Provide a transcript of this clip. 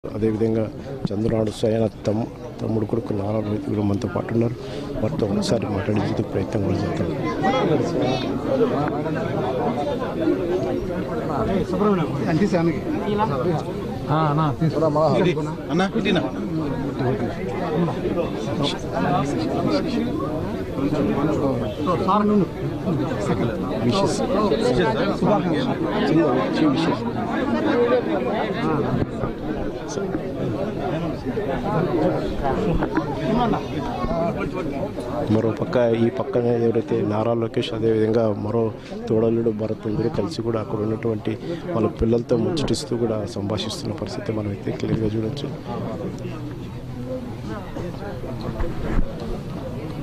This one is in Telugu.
అదేవిధంగా చంద్రనాడు స్వయన తమ్ తమ్ముడు కొడుకు నారా రోహిత్ కూడా మనతో పాటు ఉన్నారు వారితో ఒకసారి మాట్లాడించేందుకు ప్రయత్నం కూడా చేద్దాం అన్న ఇటీనా విషెస్ చిన్న వచ్చి విషెస్ మరో పక్క ఈ పక్కన ఎవరైతే నారా లోకేష్ అదేవిధంగా మరో తోడలుడు భరత్ కూడా కలిసి కూడా అక్కడ ఉన్నటువంటి వాళ్ళ పిల్లలతో ముచ్చటిస్తూ కూడా సంభాషిస్తున్న పరిస్థితి మనం అయితే క్లియర్గా చూడొచ్చు